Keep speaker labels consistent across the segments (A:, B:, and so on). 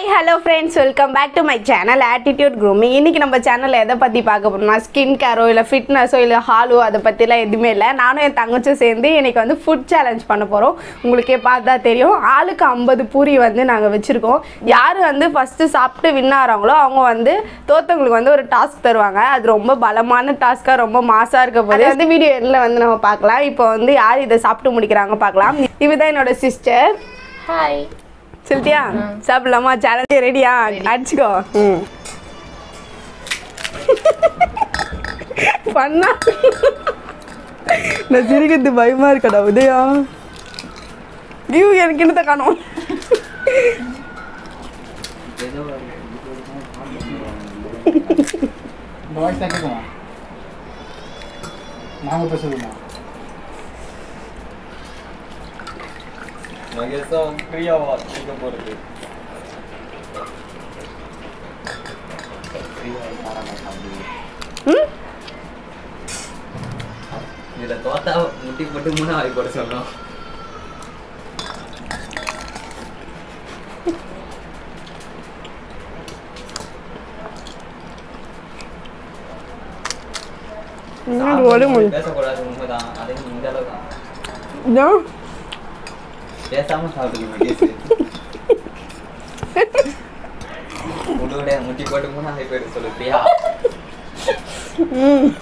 A: Hi hello friends welcome back to my channel attitude grooming இன்னைக்கு நம்ம சேனலில் எதை பற்றி பார்க்க போகிறோம்னா ஸ்கின் கேரோ இல்லை ஃபிட்னஸோ இல்லை ஹாலோ அதை பற்றிலாம் எதுவுமே இல்லை நானும் என் தங்கச்சும் சேர்ந்து இன்னைக்கு வந்து ஃபுட் சேலஞ்ச் பண்ண போகிறோம் உங்களுக்கே பார்த்தா தெரியும் ஆளுக்கு ஐம்பது பூரி வந்து நாங்கள் வச்சுருக்கோம் யார் வந்து ஃபஸ்ட்டு சாப்பிட்டு வின் ஆகிறாங்களோ அவங்க வந்து தோத்தவங்களுக்கு வந்து ஒரு டாஸ்க் தருவாங்க அது ரொம்ப பலமான டாஸ்க்காக ரொம்ப மாசாக இருக்க போது வந்து வீடியோ எண்ணில் வந்து நம்ம பார்க்கலாம் இப்போ வந்து யார் இதை சாப்பிட்டு முடிக்கிறாங்க பார்க்கலாம் இதுதான் என்னோட சிஸ்டர்
B: ஹாய்
A: சொல்லிட்டியா சாப்பிடலாமா சேலஞ்சு ரெடியா அடிச்சுக்கோ ம் பண்ணா நான் சிரிக்கிறது பயமா இருக்கடா உதயா ஐயோ எனக்கு என்னத்த காணும்
C: இந்த வாய்ஸ் தான் கேட்குமா நாங்கள் பேசுறதுமா
D: மகேஷா பிரியாவா கேட்க போறது
A: ம்
D: இதுல தோத்தா முட்டி போட்டு மூணு ஆகி போட சொன்னோம்
A: இன்னொரு ஒளி மொழி
D: பேசக்கூடாது உண்மைதான் அதே இந்த அளவு தான்
A: இதோ
D: பேசாம சாப்பிடுங்க மகேஷ் உடனே முட்டி போட்டு மூணு ஆகி போயிடு சொல்லு பிரியா
A: ம்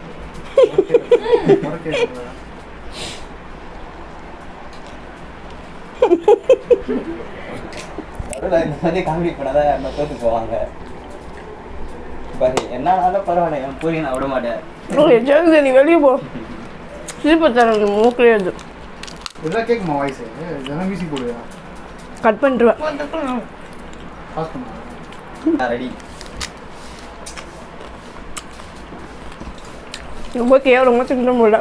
D: நடுவுல இந்த மாதிரி காமெடி பண்ணாதான் என்ன தோத்து போவாங்க பாரு என்னாலும் பரவாயில்ல என் பூரி நான் விட மாட்டேன்
A: ஓகே சரி நீ வெளியே போ சீப்பை தர மூக்கிலே அது
C: இதெல்லாம் கேட்குமா வாய்ஸ் இதெல்லாம் மியூசிக் போடுவியா
A: கட் பண்ணிட்டுருவேன்
C: பாஸ் பண்ணா
D: நான் ரெடி
A: ரொம்ப கேவலமாக தின்ற முடியல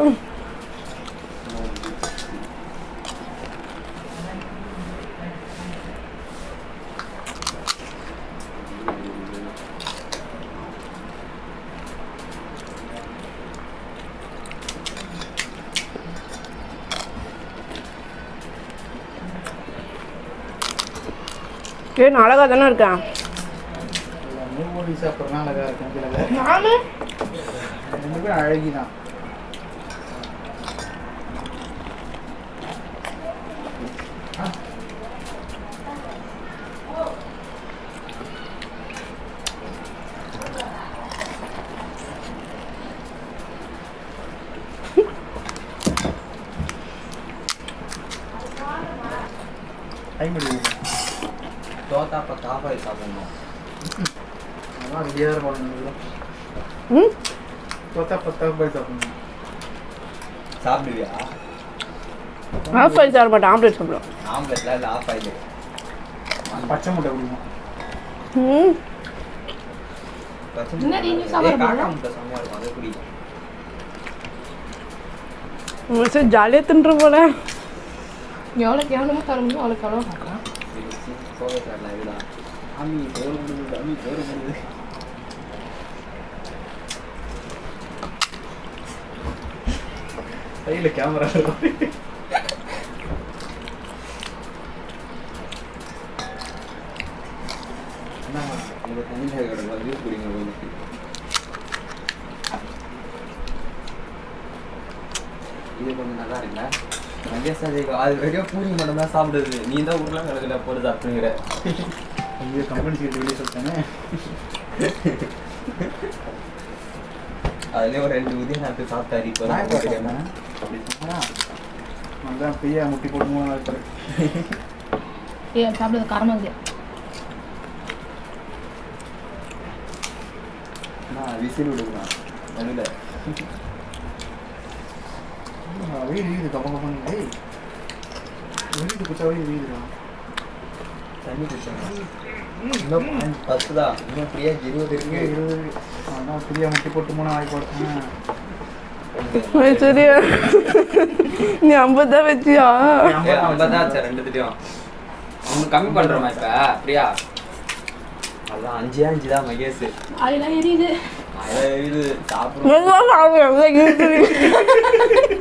A: ஏ நான் அழகாக தானே இருக்கேன்
C: எல்லாமே ஓடி சாப்பிட்றதுனா அழகாக இருக்கும் இதில் ரெண்டு பேரும் அழகி தான் டைம் எடுக்குது
D: தோத்தா அப்போ காஃபாய் சாப்பிடணும்
C: அதான் ரெடியாக தான் போடணும்
A: ம்
C: தோத்தா பத்தா போய் சாப்பிடணும்
D: சாப்பிடுவியா
A: ஆஃப் ஆயில் சாப்பிட மாட்டேன் ஆம்லேட் சாப்பிடுவேன்
D: ஆம்லெட்ல இல்லை ஆஃப் ஆயிடு
C: பச்சை முட்டை குடிக்கும்
A: ம்
B: என்னடி நீ சாப்பிட
D: காக்கா முட்டை செம்மையா இருக்கும் அதை குடி
A: சரி ஜாலியாக தின்ற போல
B: எவ்வளோக்கு எவ்வளோ தர முடியும் அவ்வளோக்கு எவ்வளோ பார்க்கலாம்
D: கோவத்தில் இல்லை இதுதான் ஆமி சோறு முடியுது ஆமி சோறு முடியுது
C: கையில் கேமரா இருக்கும்
D: என்ன உங்க தண்ணியோட வந்து குடிங்க உங்களுக்கு இது கொஞ்சம் நல்லா இருக்குல்ல மகேஷ் அது அது வரைக்கும் பூரி மட்டும் தான் சாப்பிடுது நீ தான் உருளாங்க கிழங்குல போட்டு சாப்பிடுங்கிற
C: ஐயோ கம்பெனி சீட்டு வெளியே சொல்லிட்டானே
D: அதுலேயே ஒரு ரெண்டு உதயம் நான் சாப்பிட்டாரு இப்போ
C: நான்
D: தான்
C: எப்போ
D: தெரியாம
C: சாப்பிட்டேன்? அப்படி சொன்னா அதான் பிரியா முட்டி போட்டு மூணு நாள் பாரு
B: ஏ சாப்பிடுறது காரமாக இருக்குது
D: நான் விசில் விடுவேன் நடுவில்
C: ஆ, வெயில் வீது கப்ப கப்பன்னு ஏய் வெளியே குச்சா வெயில் வீதுடா
D: தண்ணி குடிச்சேன் இன்னும் அஞ்சு பத்து தான் இன்னும் ஃப்ரீயா இருபது
C: இங்கே
D: இருக்கு
C: இருபது அதான் பிரியா முட்டி போட்டு மூணு நாளைக்கு போட்டேன்
A: ஏய், சரியா நீ ஐம்பது தான் வச்சியா
D: ஐம்பதா ஆச்சு ரெண்டுத்துலயும் ஒன்று கம்மி பண்றோமா இப்ப பிரியா அதான் அஞ்சு அஞ்சு தான் மகேஷ்
B: அதெல்லாம் எரியுது
D: அதான் இது சாப்பிடும்
A: மெதுவா சாப்பிடு, எவ்வளோ இருக்குது?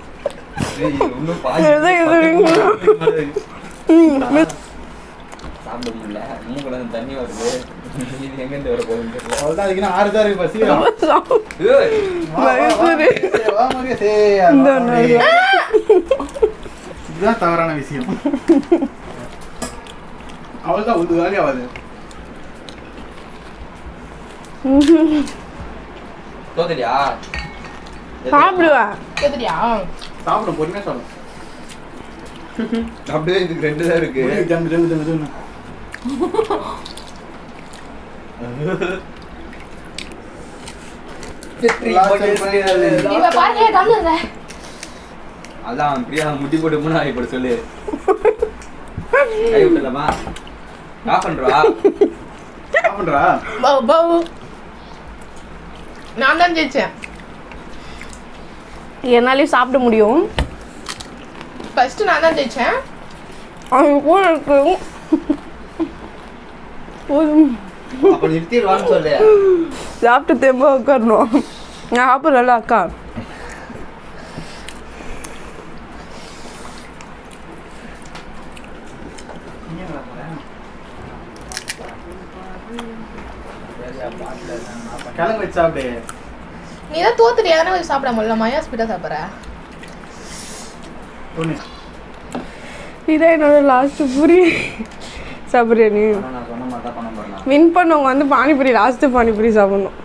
D: இன்னும் பாதி
A: எதை எதிர்க்கிறீங்க?
D: பக்கத்து
A: ம், மெது-
D: சாப்பிட முடியல மூக்குல இருந்து தண்ணி வருது இது எங்கேருந்து வர போகுதுன்னு தெரியல
C: அவ்வளவுதான் அதுக்கு நான் ஆறு தான் இருக்கு பசி வா,
D: ஏய்,
C: வா, வா,
A: பயப்படு.
C: மகேஷ், வா, மகேஷ், ஏய்,
A: இந்த
C: வா,
A: ஒண்ணு
C: மகேஷ். இதுதான் தவறான விஷயம் அவள்தான் ஒரு வேலையும் ஆகாது
D: தோத்துட்டியா
A: சாப்பிடுவேன்
B: கேத்துட்டியா
C: சாப்பிடும் பொறுமையா சாப்பிடும்
D: அப்படியே இதுக்கு ரெண்டு தான் இருக்கு
C: ஜங்கு ஜங்கு ஜங்கு ஜங்கு
B: இவ பாருங்க கம்முங்க
D: அதான் பிரியா முட்டி போட்டு மூணு ஆகி போட சொல்லு கை விட்டுலாமா ஆஃப் பண்றா
C: சாப்பிட்றா
B: பவு பவு நான் தான் ஜெயிச்சேன்
A: என்னாலையும் சாப்பிட முடியும்
B: ஃபர்ஸ்ட் நான் தான் ஜெயிச்சேன்
A: அவங்க கூட இருக்கு போதும்
D: அப்ப நிறுத்திடுவான்னு சொல்லு
A: சாப்பிட்டு திரும்ப உட்காரணும் நான் சாப்பிட்றல அக்கா
C: கிழங்கு வச்சு சாப்பிடு
B: நீ தான் தோத்துட்டியா தானே போய் சாப்பிட முடியல மயா ஸ்பீடா சாப்பிட்ற
C: ஒன்று
A: இதான் என்னோட லாஸ்ட் பூரி சாப்பிட்றியா நீ
D: ஆனா நான் சொன்ன மாதிரி தான் பண்ண போறேன்
A: வின் பண்ணவங்க வந்து பானிபூரி லாஸ்ட்டு பானிபூரி சாப்பிடணும்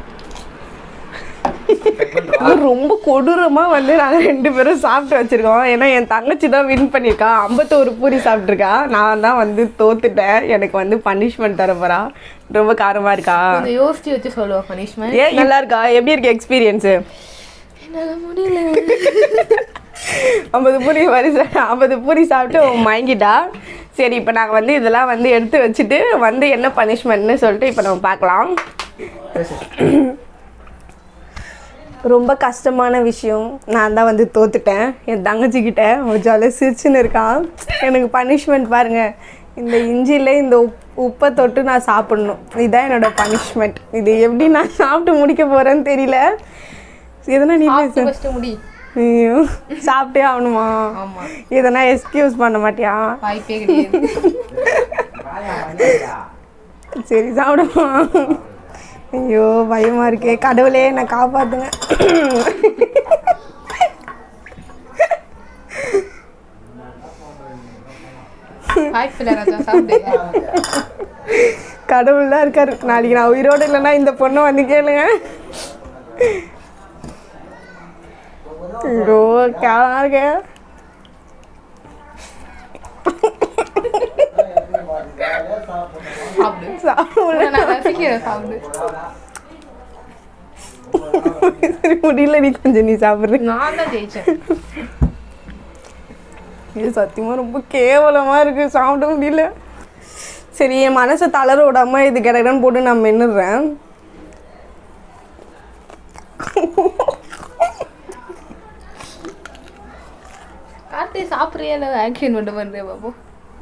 A: அது ரொம்ப கொடூரமாக வந்து நாங்கள் ரெண்டு பேரும் சாப்பிட்டு வச்சுருக்கோம் ஏன்னா என் தங்கச்சி தான் வின் பண்ணியிருக்கா ஐம்பத்தோரு பூரி சாப்பிட்ருக்கா நான் தான் வந்து தோத்துட்டேன் எனக்கு வந்து பனிஷ்மெண்ட் தர போறா ரொம்ப காரமாக இருக்கா
B: கொஞ்சம் யோசிச்சு வச்சு சொல்லுவேன் பனிஷ்மெண்ட்
A: ஏன் நல்லா இருக்கா எப்படி இருக்கு எக்ஸ்பீரியன்ஸு
B: என்னால முடியல
A: ஐம்பது பூரி வரிசை ஐம்பது பூரி சாப்பிட்டு அவன் மயங்கிட்டா சரி இப்போ நாங்கள் வந்து இதெல்லாம் வந்து எடுத்து வச்சுட்டு வந்து என்ன பனிஷ்மெண்ட்னு சொல்லிட்டு இப்போ நம்ம பார்க்கலாம் ரொம்ப கஷ்டமான விஷயம் நான் தான் வந்து தோத்துட்டேன் என் தங்கச்சிக்கிட்ட அவன் ஜாலியாக சிரிச்சுன்னு இருக்கான் எனக்கு பனிஷ்மெண்ட் பாருங்க இந்த இஞ்சியில் இந்த உப் உப்பை தொட்டு நான் சாப்பிடணும் இதுதான் என்னோட பனிஷ்மெண்ட் இது எப்படி நான் சாப்பிட்டு முடிக்க போகிறேன்னு தெரியல எதனா நீ பேசு
B: ஃபர்ஸ்ட் முடி
A: ஐயோ சாப்பிட்டே ஆகணுமா
B: ஆமா
A: எதனா எக்ஸ்கியூஸ் பண்ண மாட்டியா
B: வாய்ப்பே கிடையாது
A: சரி சாப்பிடுமா ஐயோ பயமா இருக்கே கடவுளே என்னை காப்பாத்துங்க
B: வாய்ப்பு இல்லை ராஜா சாப்பிடு
A: கடவுள் தான் இருக்காரு நாளைக்கு நான் உயிரோடு இல்லைன்னா இந்த பொண்ணை வந்து கேளுங்க ஐயோ கேவலமா இருக்கே
B: சாப்பிடு
A: சாப்பிட
B: உன்னை நான் ரசிக்கிறேன் சாப்பிடு
A: சரி முடியல நீ கொஞ்சம் நீ சாப்பிட்ற
B: நான் தான் ஜெயிச்சேன்
A: இது சத்தியமா ரொம்ப கேவலமா இருக்கு சாப்பிட முடியல சரி என் மனசை தளர விடாம இது கிடைக்கன்னு போட்டு நான் மென்னுடுறேன்
B: கார்த்தி சாப்பிட்றியா இல்லை ஆக்ஷன் மட்டும் பண்ணுறியா பாப்போம்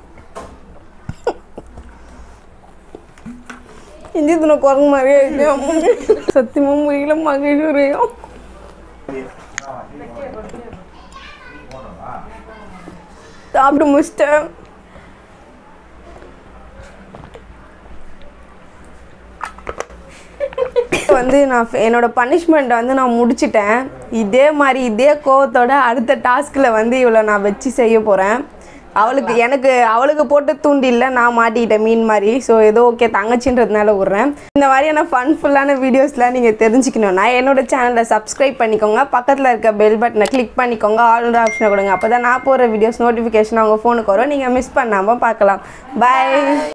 A: இஞ்சி துணை குரங்கு மாதிரியே இருக்கு சத்தியமா முடியல மகிழ்ச்சியும் சாப்பிட்டு முடிச்சிட்டேன் வந்து நான் என்னோட பனிஷ்மெண்ட்டை வந்து நான் முடிச்சிட்டேன் இதே மாதிரி இதே கோவத்தோட அடுத்த டாஸ்கில் வந்து இவளை நான் வச்சு செய்ய போகிறேன் அவளுக்கு எனக்கு அவளுக்கு போட்டு தூண்டில்ல நான் மாட்டிக்கிட்டேன் மீன் மாதிரி ஸோ ஏதோ ஓகே தங்கச்சின்றதுனால விட்றேன் இந்த மாதிரியான ஃபன்ஃபுல்லான வீடியோஸ்லாம் நீங்கள் தெரிஞ்சுக்கணும்னா என்னோட சேனலை சப்ஸ்கிரைப் பண்ணிக்கோங்க பக்கத்தில் இருக்க பெல் பட்டனை கிளிக் பண்ணிக்கோங்க ஆல்ரெடி ஆப்ஷனை கொடுங்க அப்போ தான் நான் போகிற வீடியோஸ் நோட்டிஃபிகேஷன் அவங்க ஃபோனுக்கு வரும் நீங்கள் மிஸ் பண்ணாமல் பார்க்கலாம் பாய்